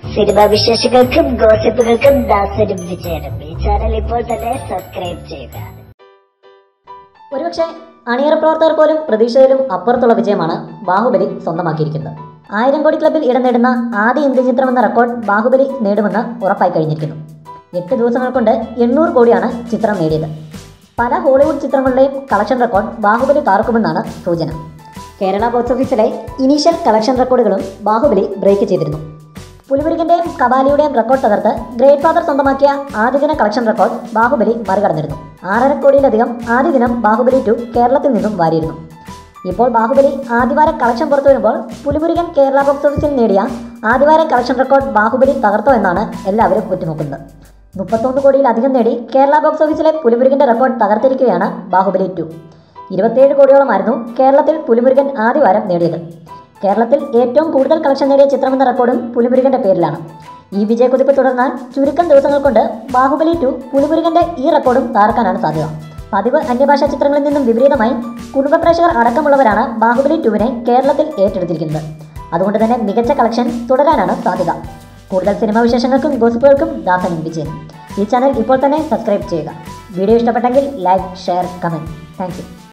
cinema വിശേഷങ്ങൾക്കും ഗോസിപ്പുകൾക്കും ദാസനും വിജയനും ഈ channel ഇപ്പോൾ തന്നെ സബ്സ്ക്രൈബ് ചെയ്യുക ഒരുപക്ഷെ അണിയറ പ്രവർത്തകർ പോലും പ്രതീക്ഷയിലും അപ്പുറത്തുള്ള വിജയമാണ് ബാഹുബലി സ്വന്തമാക്കിയിരിക്കുന്നത് ആയിരം കോടി ക്ലബിൽ ഇടം നേടുന്ന ആദ്യ ഇന്ത്യൻ ചിത്രം എന്ന റെക്കോർഡ് ബാഹുബലി നേടുമെന്ന് ഉറപ്പായി കഴിഞ്ഞിരിക്കുന്നു എട്ട് ദിവസങ്ങൾ കൊണ്ട് എണ്ണൂറ് കോടിയാണ് ചിത്രം നേടിയത് പല ഹോളിവുഡ് ചിത്രങ്ങളുടെയും കളക്ഷൻ റെക്കോർഡ് ബാഹുബലി താർക്കുമെന്നാണ് സൂചന കേരള ബോക്സ് ഓഫീസിലെ ഇനീഷ്യൽ കളക്ഷൻ റെക്കോർഡുകളും ബാഹുബലി ബ്രേക്ക് ചെയ്തിരുന്നു പുലിമുരുകന്റെയും കബാലിയുടെയും റെക്കോർഡ് തകർത്ത് ഗ്രേറ്റ് ഫാദർ സ്വന്തമാക്കിയ ആദ്യ ദിന കളക്ഷൻ റെക്കോർഡ് ബാഹുബലി മറികടന്നിരുന്നു ആറര കോടിയിലധികം ആദ്യ ദിനം ബാഹുബലി ടു കേരളത്തിൽ നിന്നും വാരിയിരുന്നു ഇപ്പോൾ ബാഹുബലി ആദ്യവാര കളക്ഷൻ പുറത്തു വരുമ്പോൾ പുലിമുരുകൻ കേരള ബോക്സ് ഓഫീസിൽ നേടിയ ആദ്യവാര കളക്ഷൻ റെക്കോർഡ് ബാഹുബലി തകർത്തോ എന്നാണ് എല്ലാവരും ഉറ്റുനോക്കുന്നത് മുപ്പത്തൊന്ന് കോടിയിലധികം നേടി കേരള ബോക്സ് ഓഫീസിലെ പുലിമുരുകന്റെ റെക്കോർഡ് തകർത്തിരിക്കുകയാണ് ബാഹുബലി ടു ഇരുപത്തിയേഴ് കോടിയോളമായിരുന്നു കേരളത്തിൽ പുലിമുരുകൻ ആദ്യവാരം നേടിയത് കേരളത്തിൽ ഏറ്റവും കൂടുതൽ കളക്ഷൻ നേടിയ ചിത്രമെന്ന റെക്കോർഡും പുലിമുരുകന്റെ പേരിലാണ് ഈ വിജയക്കുതിപ്പ് തുടർന്നാൽ ചുരുക്കം ദിവസങ്ങൾ കൊണ്ട് ബാഹുബലി ടു പുലിമുരുകന്റെ ഈ റെക്കോർഡും താർക്കാനാണ് സാധ്യത പതിവ് അന്യഭാഷാ ചിത്രങ്ങളിൽ നിന്നും വിപരീതമായി കുടുംബ പ്രേക്ഷകർ അടക്കമുള്ളവരാണ് ബാഹുബലി ടുവിനെ കേരളത്തിൽ ഏറ്റെടുത്തിരിക്കുന്നത് അതുകൊണ്ട് തന്നെ മികച്ച കളക്ഷൻ തുടരാനാണ് സാധ്യത കൂടുതൽ സിനിമാ വിശേഷങ്ങൾക്കും ഗോസിപ്പുകൾക്കും ദാസനും വിജയനും ഈ ചാനൽ ഇപ്പോൾ തന്നെ സബ്സ്ക്രൈബ് ചെയ്യുക വീഡിയോ ഇഷ്ടപ്പെട്ടെങ്കിൽ like share comment thank U